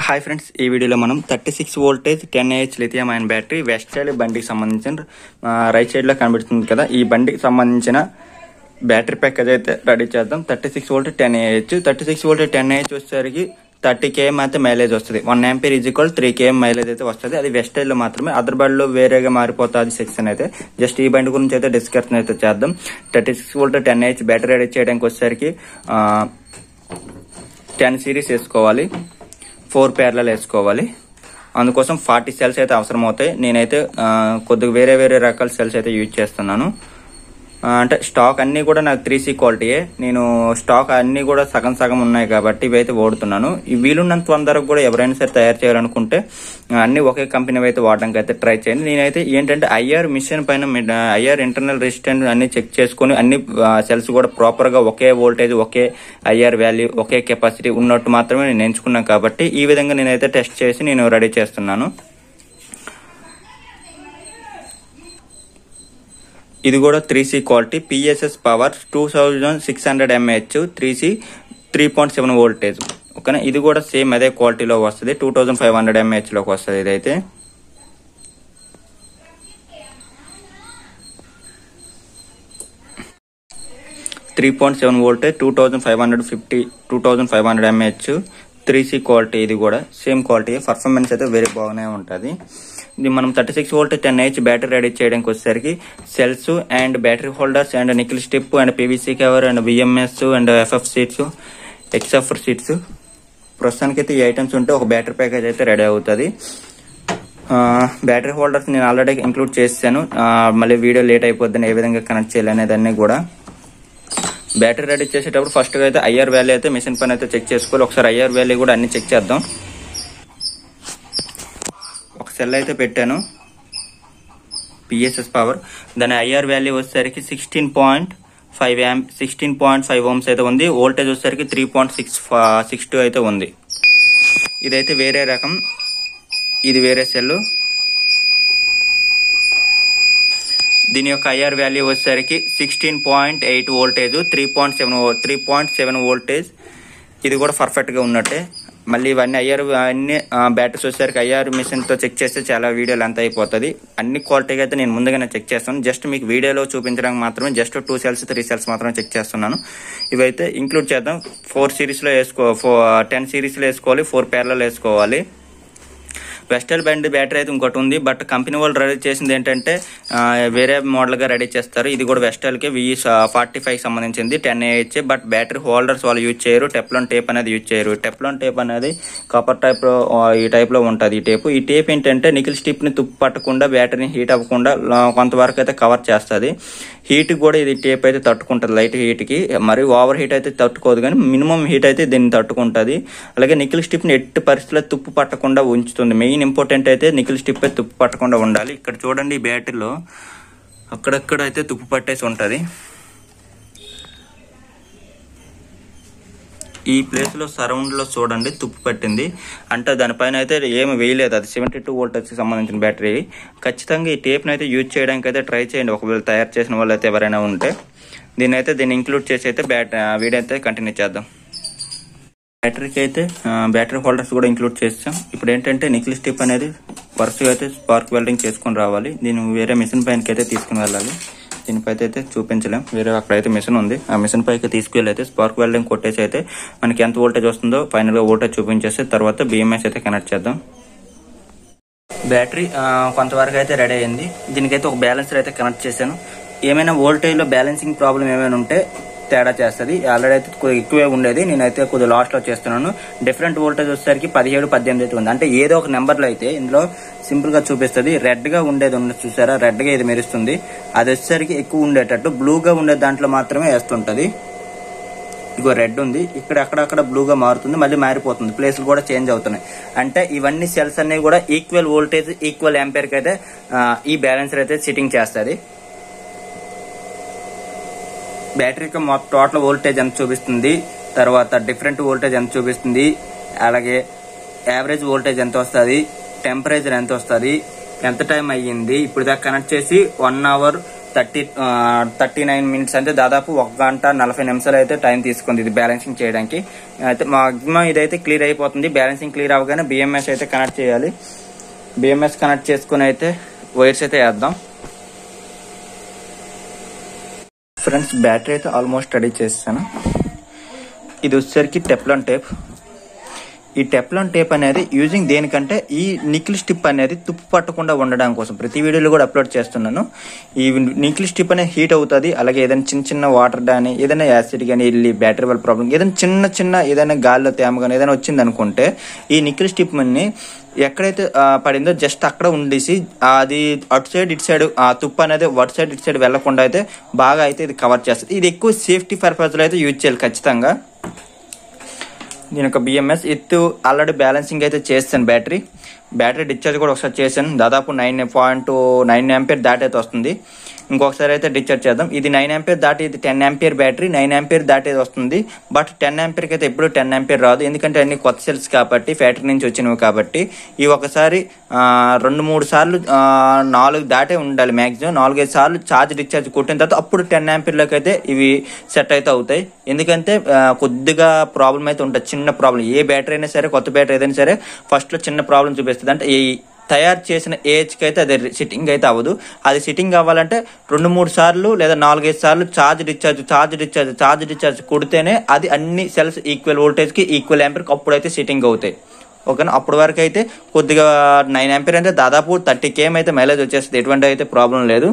hi friends ఈ వీడియోలో మనం thirty six voltage ten AH lithium ion battery వెస్టైల్ బండికి సంబంధించిన ఆ, రైట్ సైడ్లో కనబడుతుంది కదా ఈ బండికి సంబంధించిన బ్యాటరీ ప్యాకేజ్ అయితే రెడీ చేద్దాం thirty six volt ten AH thirty six volt ten AH వచ్చేసరికి థర్టీ కేఎం అయితే మైలేజ్ వస్తుంది one ampere is equal three KM mileage అయితే వస్తుంది అది వెస్టైల్లో మాత్రమే అదర్ బండిలో వేరేగా మారిపోతుంది సెక్షన్ అయితే జస్ట్ ఈ బండి గురించి అయితే డిస్కషన్ అయితే చేద్దాం thirty six volt ten AH battery ready చేయడానికి వచ్చేసరికి టెన్ సిరీస్ వేసుకోవాలి ఫోర్ పేర్లలో వేసుకోవాలి అందుకోసం ఫార్టీ సెల్స్ అయితే అవసరం అవుతాయి నేనైతే ఆ, కొద్దిగా వేరే వేరే రకాల సెల్స్ అయితే యూజ్ చేస్తున్నాను ఆ, అంటే స్టాక్ అన్నీ కూడా నాకు త్రీ సి క్వాలిటీయే నేను స్టాక్ అన్నీ కూడా సగం సగం ఉన్నాయి కాబట్టి ఇవైతే వాడుతున్నాను ఈ వీలున్నంత తొందరగా కూడా ఎవరైనా సరే తయారు చేయాలనుకుంటే ఆ, అన్ని ఒకే కంపెనీ అయితే వాడడానికి అయితే ట్రై చేయండి నేనైతే ఏంటంటే ఐఆర్ మిషన్ పైన ఐఆర్ ఇంటర్నల్ రెసిస్టెంట్ అన్ని చెక్ చేసుకుని అన్ని సెల్స్ కూడా ప్రాపర్ గా ఒకే వోల్టేజ్ ఒకే ఐఆర్ వాల్యూ ఒకే కెపాసిటీ ఉన్నట్టు మాత్రమే నేను ఎంచుకున్నాను కాబట్టి ఈ విధంగా నేనైతే టెస్ట్ చేసి నేను రెడీ చేస్తున్నాను ఇది కూడా three C quality PSS power two thousand six hundred MH three C three point seven voltage ఓకేనా ఇది కూడా సేమ్ అదే క్వాలిటీలో వస్తుంది టూ థౌజండ్ ఫైవ్ హండ్రెడ్ ఎంహెచ్లోకి వస్తుంది ఇదైతే three point seven voltage two thousand five hundred fifty two thousand five hundred MH three C quality ఇది కూడా సేమ్ క్వాలిటీ పర్ఫార్మెన్స్ అయితే వెరీ బాగానే ఉంటుంది ఇది మనం thirty six volt ten H battery ready చేయడానికి వచ్చేసరికి cells and battery holders and nickel strip and PVC cover and BMS and FF seats XF seats ప్రస్తుతానికి అయితే ఈ ఐటమ్స్ ఉంటే ఒక బ్యాటరీ ప్యాకేజ్ అయితే రెడీ అవుతుంది బ్యాటరీ హోల్డర్స్ నేను ఆల్రెడీ ఇంక్లూడ్ చేశాను ఆ, మళ్ళీ వీడియో లేట్ అయిపోద్దని ఏ విధంగా కనెక్ట్ చేయాలి అనేదాన్ని కూడా బ్యాటరీ రెడీ చేసేటప్పుడు ఫస్ట్ గా అయితే ఐఆర్ వాల్యూ అయితే మిషన్ పైన అయితే చెక్ చేసుకోవాలి ఒకసారి ఐఆర్ వాల్యూ కూడా అన్ని చెక్ చేద్దాం ఒక సెల్ అయితే పెట్టాను పిఎస్ఎస్ పవర్ దాని ఐఆర్ వాల్యూ వచ్చేసరికి sixteen point five am sixteen point five ohms అయితే ఉంది వోల్టేజ్ వచ్చేసరికి three point six six two అయితే ఉంది ఇదైతే వేరే రకం ఇది వేరే సెల్ దీని యొక్క ఐఆర్ వాల్యూ వచ్చేసరికి sixteen point eight voltage three point seven three point seven voltage ఇది కూడా పర్ఫెక్ట్ గా ఉన్నట్టే మళ్ళీ ఇవన్నీ ఐఆర్ అన్ని బ్యాటరీస్ వచ్చేసరికి ఐఆర్ మిషన్ తో చెక్ చేస్తే చాలా వీడియోలు అంత అయిపోతుంది అన్ని క్వాలిటీగా అయితే నేను ముందుగానే చెక్ చేస్తాను జస్ట్ మీకు వీడియోలో చూపించడానికి మాత్రమే just two cells three cells మాత్రమే చెక్ చేస్తున్నాను ఇవైతే ఇంక్లూడ్ చేద్దాం ఫోర్ సిరీస్ లో వేసుకో ఫోర్ టెన్ సిరీస్ లో వేసుకోవాలి ఫోర్ పేర్లలో వేసుకోవాలి వెస్టల్ బ్యాండ్ బ్యాటరీ అయితే ఇంకోటి ఉంది బట్ కంపెనీ వాళ్ళు రెడీ చేసింది ఏంటంటే ఆ, వేరే మోడల్ గా రెడీ చేస్తారు ఇది కూడా వెస్టల్ కి వి ఫార్టీ ఫైవ్ సంబంధించింది ten AH but battery holders వాళ్ళు యూజ్ చేయరు టెప్లాన్ టేప్ అనేది యూజ్ చేయరు టెప్లాన్ టేప్ అనేది కాపర్ టైప్ లో ఆ, ఈ టైప్ లో ఉంటుంది ఈ టేప్ ఈ టేప్ ఏంటంటే నికిల్ స్టిప్ ని తుప్పు పట్టకుండా బ్యాటరీని హీట్ అవ్వకుండా ఆ, కొంతవరకు అయితే కవర్ చేస్తుంది హీట్ కూడా ఇది టేప్ అయితే తట్టుకుంటుంది లైట్ హీట్ కి మరి ఓవర్ హీట్ అయితే తట్టుకోదు కానీ మినిమం హీట్ అయితే దీన్ని తట్టుకుంటుంది అలాగే నికిల్ స్టిప్ ని ఎట్టి పరిస్థితుల్లో తుప్పు పట్టకుండా ఉంచుతుంది మెయిన్ ఇంపార్టెంట్ అయితే నికిల్ స్టిప్ అయితే తుప్పు పట్టకుండా ఉండాలి ఇక్కడ చూడండి ఈ బ్యాటరీలో అక్కడక్కడ అయితే తుప్పు పట్టేసి ఉంటది ఈ ప్లేస్ లో సరౌండ్ లో చూడండి తుప్పు పట్టింది అంటే దానిపైన అయితే ఏమి వేయలేదు అది సెవెంటీ టూ వోల్టేజ్ కి సంబంధించిన బ్యాటరీ ఖచ్చితంగా ఈ టేప్ అయితే యూజ్ చేయడానికి అయితే ట్రై చేయండి ఒకవేళ తయారు చేసిన వాళ్ళు అయితే ఎవరైనా ఉంటే దీన్ని అయితే దీన్ని ఇంక్లూడ్ చేసి అయితే బ్యాట్ వీడియో అయితే కంటిన్యూ చేద్దాం బ్యాటరీకి అయితే ఆ, బ్యాటరీ హోల్డర్స్ కూడా ఇంక్లూడ్ చేస్తాం ఇప్పుడు ఏంటంటే నికిల్ స్టిప్ అనేది వరుసగా అయితే స్పార్క్ వెల్డింగ్ చేసుకొని రావాలి దీన్ని వేరే మిషన్ పైనకి అయితే తీసుకుని వెళ్ళాలి దీనిపై అయితే చూపించలేం వేరే అక్కడైతే మిషన్ ఉంది ఆ మిషన్ పైకి తీసుకెళ్ళి అయితే స్పార్క్ వెల్డింగ్ కొట్టేసి అయితే మనకి ఎంత వోల్టేజ్ వస్తుందో ఫైనల్ గా వోల్టేజ్ చూపించేసి తర్వాత బిఎంఎస్ అయితే కనెక్ట్ చేద్దాం బ్యాటరీ ఆ, కొంతవరకు అయితే రెడీ అయింది దీనికైతే ఒక బ్యాలెన్సర్ అయితే కనెక్ట్ చేశాను ఏమైనా వోల్టేజ్ లో బ్యాలెన్సింగ్ ప్రాబ్లం ఏమైనా ఉంటే తేడా చేస్తుంది ఆల్రెడీ అయితే కొద్దిగా ఎక్కువే ఉండేది నేనైతే కొద్దిగా లాస్ట్ లో చేస్తున్నాను డిఫరెంట్ వోల్టేజ్ వచ్చేసరికి పదిహేడు పద్దెనిమిది అయితే ఉంది అంటే ఏదో ఒక నెంబర్ లో అయితే ఇందులో సింపుల్ గా చూపిస్తుంది రెడ్ గా ఉండేది ఉంది చూసారా రెడ్ గా ఇది మెరుస్తుంది అది వచ్చేసరికి ఎక్కువ ఉండేటట్టు బ్లూ గా ఉండే దాంట్లో మాత్రమే వేస్తుంటది ఇగో రెడ్ ఉంది ఇక్కడ అక్కడక్కడ బ్లూగా మారుతుంది మళ్ళీ మారిపోతుంది ప్లేస్లు కూడా చేంజ్ అవుతున్నాయి అంటే ఇవన్నీ సెల్స్ అన్ని కూడా ఈక్వల్ వోల్టేజ్ ఈక్వల్ ఎంపైర్ కి అయితే ఆ, ఈ బ్యాలెన్సర్ అయితే సిట్టింగ్ చేస్తుంది బ్యాటరీకి మొత్తం టోటల్ వోల్టేజ్ ఎంత చూపిస్తుంది తర్వాత డిఫరెంట్ వోల్టేజ్ ఎంత చూపిస్తుంది అలాగే యావరేజ్ వోల్టేజ్ ఎంత వస్తుంది టెంపరేచర్ ఎంత వస్తుంది ఎంత టైం అయ్యింది ఇప్పుడు దాకా కనెక్ట్ చేసి one hour thirty thirty nine minutes అంటే దాదాపు ఒక గంట నలభై నిమిషాలు అయితే టైం తీసుకుంది ఇది బ్యాలెన్సింగ్ చేయడానికి అయితే మాక్సిమం ఇదైతే క్లియర్ అయిపోతుంది బ్యాలెన్సింగ్ క్లియర్ అవ్వగానే బిఎంఎస్ అయితే కనెక్ట్ చేయాలి బిఎంఎస్ కనెక్ట్ చేసుకుని అయితే వైర్స్ అయితే వేద్దాం ఫ్రెండ్స్ బ్యాటరీ అయితే ఆల్మోస్ట్ రెడీ చేస్తాను ఇది వచ్చేసరికి టెప్లాన్ టేప్ ఈ టెప్లాన్ టేప్ అనేది యూజింగ్ దేనికంటే ఈ నికిల్ స్టిప్ అనేది తుప్పు పట్టకుండా ఉండడం కోసం ప్రతి వీడియోలో కూడా అప్లోడ్ చేస్తున్నాను ఈ నికిల్ స్టిప్ అనేది హీట్ అవుతుంది అలాగే ఏదైనా చిన్న చిన్న వాటర్ కానీ ఏదైనా యాసిడ్ కానీ వెళ్ళి బ్యాటరీ వల్ల ప్రాబ్లం ఏదైనా చిన్న చిన్న ఏదైనా గాలిలో తేమ కానీ ఏదైనా వచ్చింది అనుకుంటే ఈ నికిల్ స్టిప్ ని ఎక్కడైతే ఆ, పడిందో జస్ట్ అక్కడ ఉండేసి అది అటు సైడ్ ఇటు సైడ్ ఆ తుప్పు అనేది అటు సైడ్ ఇటు సైడ్ వెళ్లకుండా అయితే బాగా అయితే ఇది కవర్ చేస్తుంది ఇది ఎక్కువ సేఫ్టీ పర్పస్ లో అయితే యూజ్ చేయాలి ఖచ్చితంగా దీని యొక్క బిఎంఎస్ ఎత్తు ఆల్రెడీ బ్యాలెన్సింగ్ అయితే చేస్తాను బ్యాటరీ బ్యాటరీ డిశ్చార్జ్ కూడా ఒకసారి చేశాను దాదాపు నైన్ పాయింట్ నైన్ ఎంపీర్ దాటి అయితే వస్తుంది ఇంకొకసారి అయితే డిశ్చార్జ్ చేద్దాం ఇది నైన్ ఎంపీర్ దాటి ఇది ten ampere battery nine ampere దాటి వస్తుంది బట్ టెన్ ఎంపీర్కి అయితే ఎప్పుడు టెన్ ఎంపీర్ రాదు ఎందుకంటే అన్ని కొత్త సెల్స్ కాబట్టి ఫ్యాక్టరీ నుంచి వచ్చినవి కాబట్టి ఇవి ఒకసారి ఆ, రెండు మూడు సార్లు ఆ, నాలుగు దాటే ఉండాలి మ్యాక్సిమం నాలుగైదు సార్లు ఛార్జ్ డిశ్చార్జ్ కొట్టిన తర్వాత అప్పుడు టెన్ ఎంపీర్లోకి అయితే ఇవి సెట్ అయితే అవుతాయి ఎందుకంటే ఆ, కొద్దిగా ప్రాబ్లం అయితే ఉంటుంది చిన్న ప్రాబ్లం ఏ బ్యాటరీ అయినా సరే కొత్త బ్యాటరీ ఏదైనా సరే ఫస్ట్లో చిన్న ప్రాబ్లం చూపిస్తుంది అంటే ఈ తయారు చేసిన ఏజ్కి అయితే అది సిట్టింగ్ అయితే అవ్వదు అది సిట్టింగ్ అవ్వాలంటే రెండు మూడు సార్లు లేదా నాలుగైదు సార్లు charge discharge charge discharge charge discharge కొడితేనే అది అన్ని సెల్స్ ఈక్వల్ వోల్టేజ్కి ఈక్వల్ యాంపర్కి అప్పుడైతే సిట్టింగ్ అవుతాయి ఓకేనా అప్పటి వరకు అయితే కొద్దిగా నైన్ యాంపీర్ అంటే దాదాపు థర్టీ కేఎం అయితే మైలేజ్ వచ్చేస్తుంది ఎటువంటి అయితే ప్రాబ్లం లేదు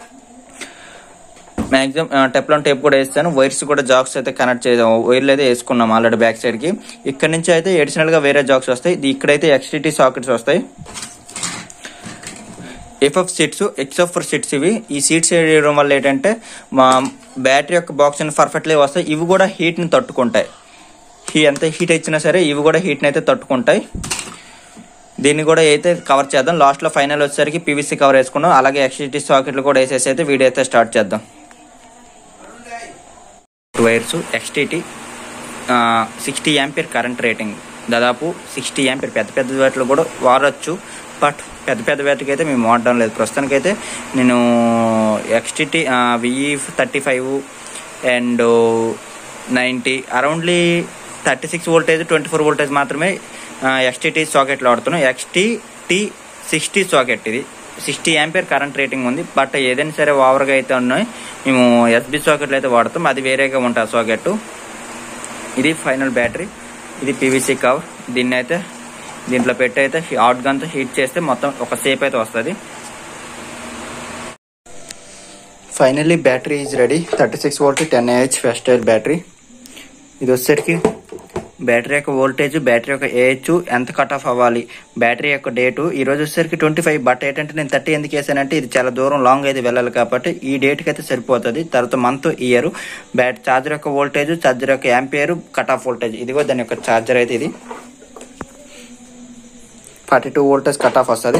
మాక్సిమం టెప్లాన్ టేప్ కూడా వేస్తాను వైర్స్ కూడా జాక్స్ అయితే కనెక్ట్ చేద్దాం వైర్లు అయితే వేసుకున్నాం ఆల్రెడీ బ్యాక్ సైడ్ కి ఇక్కడ నుంచి అయితే ఎడిషనల్ గా వేరే జాక్స్ వస్తాయి ఇది ఇక్కడైతే ఎక్స్టిటీ సాకెట్స్ వస్తాయి ఎఫ్ఎఫ్ సీట్స్ ఎక్స్ఎఫ్ సీట్స్ ఇవి ఈ సీట్స్ వేయడం వల్ల ఏంటంటే మా బ్యాటరీ యొక్క బాక్స్ అని పర్ఫెక్ట్లీ వస్తాయి ఇవి కూడా హీట్ ని తట్టుకుంటాయి హీ ఎంత హీట్ ఇచ్చినా సరే ఇవి కూడా హీట్ ని అయితే తట్టుకుంటాయి దీన్ని కూడా అయితే కవర్ చేద్దాం లాస్ట్ లో ఫైనల్ వచ్చేసరికి పీవీసీ కవర్ వేసుకున్నాం అలాగే ఎక్స్టిటీ సాకెట్లు కూడా వేసేసి అయితే వీడియో అయితే స్టార్ట్ చేద్దాం wires XT sixty ampere current rating దాదాపు సిక్స్టీ యాంపీర్ పెద్ద పెద్ద వాటిలో కూడా వాడచ్చు బట్ పెద్ద పెద్ద వాటికి అయితే మేము వాడడం లేదు ప్రస్తుతానికైతే నేను XT VE thirty five and ninety aroundly thirty six voltage twenty four voltage మాత్రమే ఎక్స్టీటీ సాకెట్లో వాడుతున్నాం ఎక్స్టీటీ సిక్స్టీ సాకెట్ ఇది సిక్స్టీ యాంపీర్ కరెంట్ రేటింగ్ ఉంది బట్ ఏదైనా సరే ఓవర్గా అయితే ఉన్నాయి మేము ఎస్బి సాకెట్లు అయితే వాడతాం అది వేరేగా ఉంటుంది సాకెట్ ఇది ఫైనల్ బ్యాటరీ ఇది పీవీసీ కవర్ దీన్ని అయితే దీంట్లో పెట్టి అయితే హాట్ గన్తో హీట్ చేస్తే మొత్తం ఒక సేప్ అయితే వస్తుంది finally battery is ready thirty six volt ten AH first air battery ఇది వచ్చేసరికి బ్యాటరీ యొక్క వోల్టేజ్ బ్యాటరీ యొక్క ఏహెచ్ ఎంత కట్ ఆఫ్ అవ్వాలి బ్యాటరీ యొక్క డేటు ఈ రోజు వచ్చేసరికి ట్వంటీ ఫైవ్ బట్ ఏంటంటే నేను థర్టీ ఎందుకు వేసానంటే ఇది చాలా దూరం లాంగ్ అయితే వెళ్ళాలి కాబట్టి ఈ డేట్కి అయితే సరిపోతుంది తర్వాత మంత్ ఇయర్ బ్యాట్ ఛార్జర్ యొక్క వోల్టేజ్ ఛార్జర్ యొక్క యాంపియర్ కట్ ఆఫ్ వోల్టేజ్ ఇదిగో దాని యొక్క ఛార్జర్ అయితే ఇది forty two voltage cut off వస్తుంది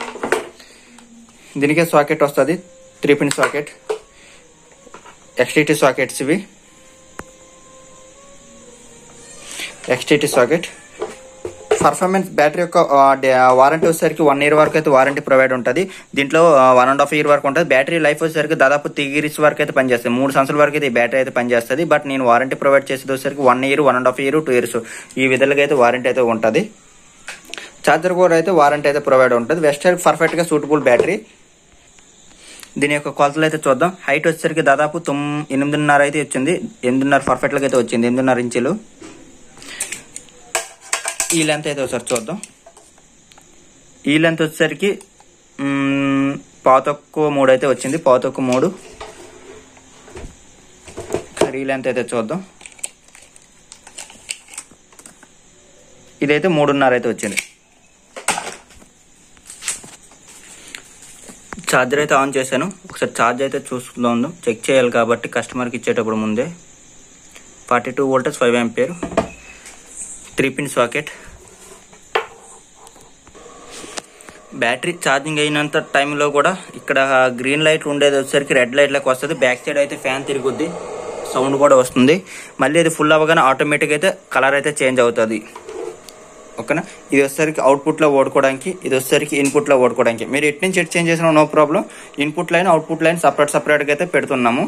దీనికే సాకెట్ వస్తుంది three pin socket XT sockets ఇవి ఎక్స్టీటీ సాకెట్ పర్ఫార్మెన్స్ బ్యాటరీ యొక్క వారంటీ వచ్చేసరికి వన్ ఇయర్ వరకు అయితే వారంటీ ప్రొవైడ్ ఉంటుంది దీంట్లో వన్ అండ్ హాఫ్ ఇయర్ వరకు ఉంటుంది బ్యాటరీ లైఫ్ వచ్చేసరికి దాదాపు త్రీ ఇయర్స్ వరకు అయితే పనిచేస్తుంది మూడు సంవత్సరాల వరకు అయితే ఈ బ్యాటరీ అయితే పనిచేస్తుంది బట్ నేను వారంటీ ప్రొవైడ్ చేసేది వచ్చేసరికి one year one and half year two years ఈ విధంగా అయితే వారంటీ అయితే ఉంటుంది ఛార్జర్ కూడా అయితే వారంటీ అయితే ప్రొవైడ్ ఉంటుంది వెస్టర్న్ పర్ఫెక్ట్ గా సూటబుల్ బ్యాటరీ దీని యొక్క కొలతలు అయితే చూద్దాం హైట్ వచ్చేసరికి దాదాపు తొమ్ ఎనిమిదిన్నర అయితే వచ్చింది ఎనిమిదిన్నర పర్ఫెక్ట్ గా అయితే వచ్చింది ఎనిమిదిన్నర ఇంచులు ఈ లెంత్ అయితే ఒకసారి చూద్దాం ఈ లెంత్ వచ్చేసరికి మ్మ్, పాతొక్కు మూడు అయితే వచ్చింది పాతొక్కు మూడు కర్రీ లెంత్ అయితే చూద్దాం ఇదైతే మూడున్నర అయితే వచ్చింది ఛార్జర్ అయితే ఆన్ చేశాను ఒకసారి ఛార్జ్ అయితే చూసుకుందాం చెక్ చేయాలి కాబట్టి కస్టమర్కి ఇచ్చేటప్పుడు ముందే forty two voltage five ampere three pin socket battery charging అయినంత టైంలో కూడా ఇక్కడ గ్రీన్ లైట్ ఉండేది వచ్చేసరికి రెడ్ లైట్ లెక్క వస్తుంది బ్యాక్ సైడ్ అయితే ఫ్యాన్ తిరుగుద్ది సౌండ్ కూడా వస్తుంది మళ్ళీ ఇది ఫుల్ అవ్వగానే ఆటోమేటిక్ అయితే కలర్ అయితే చేంజ్ అవుతుంది ఓకేనా ఇది వచ్చేసరికి అవుట్పుట్లో ఓడుకోవడానికి ఇది వచ్చేసరికి ఇన్పుట్లో ఓడుకోవడానికి మీరు ఎటు నుంచి ఎటు చేంజ్ చేసినా no problem input line output line separate సపరేట్గా అయితే పెడుతున్నాము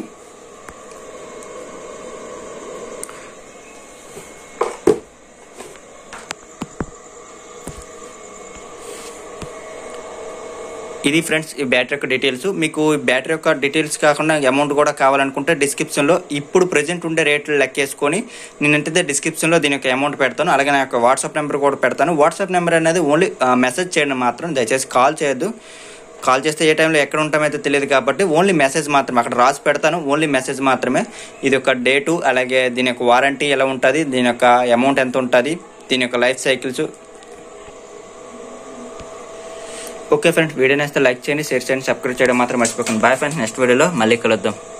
ఇది ఫ్రెండ్స్ ఈ బ్యాటరీ యొక్క డీటెయిల్స్ మీకు ఈ బ్యాటరీ యొక్క డీటెయిల్స్ కాకుండా అమౌంట్ కూడా కావాలనుకుంటే డిస్క్రిప్షన్లో ఇప్పుడు ప్రెజెంట్ ఉండే రేట్లు లెక్కేసుకొని నేను ఏంటంటే డిస్క్రిప్షన్లో దీని యొక్క అమౌంట్ పెడతాను అలాగే నా యొక్క వాట్సాప్ నెంబర్ కూడా పెడతాను వాట్సాప్ నెంబర్ అనేది ఓన్లీ మెసేజ్ చేయండి మాత్రం దయచేసి కాల్ చేయొద్దు కాల్ చేస్తే ఏ టైంలో ఎక్కడ ఉంటామైతే తెలియదు కాబట్టి ఓన్లీ మెసేజ్ మాత్రమే అక్కడ రాసి పెడతాను ఓన్లీ మెసేజ్ మాత్రమే ఇది ఒక డేటు అలాగే దీని యొక్క వారంటీ ఎలా ఉంటుంది దీని యొక్క అమౌంట్ ఎంత ఉంటుంది దీని యొక్క life cycles okay friends video నేస్తే లైక్ చేయండి షేర్ చేయండి సబ్స్క్రైబ్ చేయడం మాత్రం మర్చిపోకండి బాయ్ ఫ్రెండ్స్ నెక్స్ట్ వీడియోలో మళ్ళీ కలుద్దాం